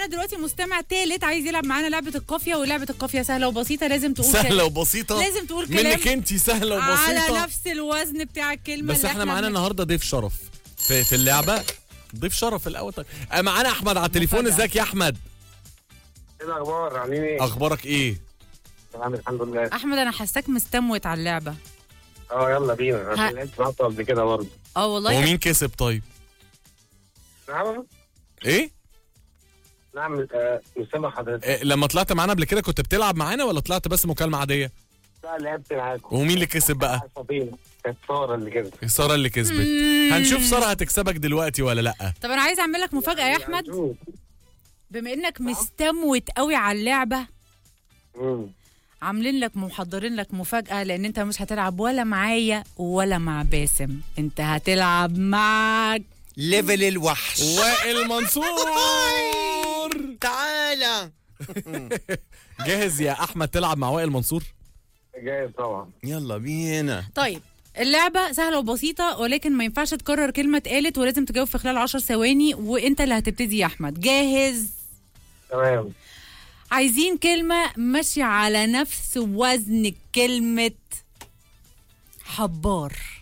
دلوقتي مستمع تالت عايز يلعب معانا لعبه القافيه ولعبه القافيه سهله وبسيطه لازم تقول سهله كلام. وبسيطه لازم تقول كلام منك انت سهله على وبسيطه نفس الوزن بتاع الكلمه بس اللي احنا معانا بن- النهارده ضيف شرف في, في اللعبه ضيف شرف الاول طيب آه، معانا احمد على التليفون مفاجأة. ازيك يا احمد ايه الاخبار عاملين ايه؟ اخبارك ايه تمام الحمد لله احمد انا حاساك مستموت على اللعبه اه يلا بينا ها. عشان لعبت معاكم قبل كده برضه اه والله ومين كسب طيب نعم ايه نعم آه، مسامح حضرتك إيه، لما طلعت معانا قبل كده كنت بتلعب معانا ولا طلعت بس مكالمه عاديه لا لعبت معاكم ومين اللي كسب بقى عصبين كانت ساره اللي كده ساره اللي كسبت مم. هنشوف ساره هتكسبك دلوقتي ولا لا طب انا عايز اعمل لك مفاجاه يا احمد هنشوف. بما انك مستموت قوي على اللعبه مم. عاملين لك محضرين لك مفاجاه لان انت مش هتلعب ولا معايا ولا مع باسم انت هتلعب معك ليفل الوحش وائل منصور تعالى جاهز يا احمد تلعب مع وائل منصور جاهز طبعا يلا بينا طيب اللعبة سهلة وبسيطة ولكن ما ينفعش تكرر كلمة اتقالت ولازم تجاوب في خلال عشر ثواني وانت اللي هتبتدي يا احمد جاهز تمام عايزين كلمة ماشية على نفس وزن كلمة حبار